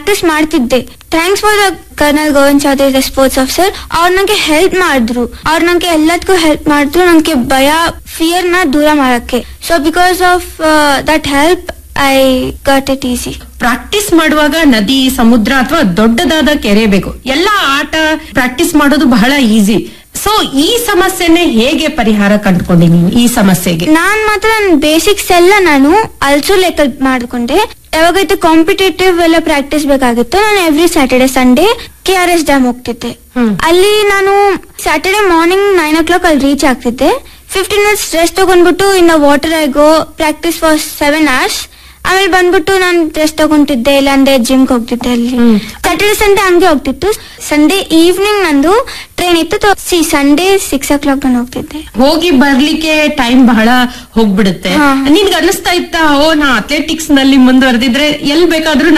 Practice ಮಾಡ್ತಿದ್ದೆ thanks for the colonel Govind Chaudhary the sports officer ಅವ್ರು ನಂಗೆ ಹೆಲ್ಪ್ ಮಾಡಿದ್ರು ಅವ್ರು ನಂಗೆ ಎಲ್ಲದಕ್ಕೂ ಹೆಲ್ಪ್ ಮಾಡಿದ್ರು ನಂಗೆ ಭಯ ಫಿಯರ್ ನ ದೂರ ಮಾಡಕ್ಕೆ so because of that help I got it easy practice ಮಾಡುವಾಗ ನದಿ ಸಮುದ್ರ ಅಥವಾ ದೊಡ್ಡದಾದ ಕೆರೆ ಬೇಕು ಎಲ್ಲ ಆಟ ಪ್ರಾಕ್ಟೀಸ್ ಮಾಡೋದು ಬಹಳ ಈಸಿ ಸೊ ಈ ಸಮಸ್ಯೆನೆ ಹೇಗೆ ಪರಿಹಾರ ಕಂಡುಕೊಂಡಿನಿ ಈ ಸಮಸ್ಯೆಗೆ ನಾನ್ ಮಾತ್ರ ನನ್ನ ಬೇಸಿಕ್ಸ್ ಎಲ್ಲ ನಾನು ಅಲ್ಸೋ ಲೆಕ್ಕ ಮಾಡ್ಕೊಂಡೆ ಯಾವಾಗೈತೆ ಕಾಂಪಿಟೇಟಿವ್ ಎಲ್ಲ ಪ್ರಾಕ್ಟೀಸ್ ಬೇಕಾಗಿತ್ತು ನಾನು every Saturday Sunday K R S dam ಹೋಗ್ತಿದ್ದೆ ಹ್ಮ್. ಅಲ್ಲಿ ನಾನು Saturday morning nine o'clock ಅಲ್ಲಿ ರೀಚ್ ಆಗ್ತಿದ್ದೆ ಫಿಫ್ಟೀನ್ ಮಿನಿಟ್ಸ್ ರೆಸ್ಟ್ ತಗೊಂಡ್ಬಿಟ್ಟು in the water I go practice for seven hours ಆಮೇಲೆ ಬಂದ್ಬಿಟ್ಟು ನಾನು ರೆಸ್ಟ್ ತಗೊಂತಿದ್ದೆ ಇಲ್ಲಾಂದ್ರೆ ಜಿಮ್ಗೆ ಹೋಗ್ತಿದ್ದೆ ಅಲ್ಲಿ ಹ್ಮ್. ಸ್ಯಾಟರ್ಡೆ ಸಂಡೇ ಹಂಗೆ ಹೋಗ್ತಿತ್ತು ಸಂಡೇ ಈವ್ನಿಂಗ್ ನಂದು ಟ್ರೈನ್ ಇತ್ತು ಸಿ ಸಂಡೇ ಸಿಕ್ಸ್ ಓ ಕ್ಲಾಕ್ ನಾನು ಹೋಗ್ತಿದ್ದೆ ಹೋಗಿ ಬರ್ಲಿಕ್ಕೆ ಟೈಮ್ ಬಹಳ ಹೋಗ್ಬಿಡುತ್ತೆ ಹಾ. ನಿನ್ಗೆ ಅನಿಸ್ತಾ ಇತ್ತಾ ಓ ನಾ ಅಥ್ಲೆಟಿಕ್ಸ್ ನಲ್ಲಿ ಮುಂದುವರೆದಿದ್ರೆ ಎಲ್ ಬೇಕಾದ್ರೂ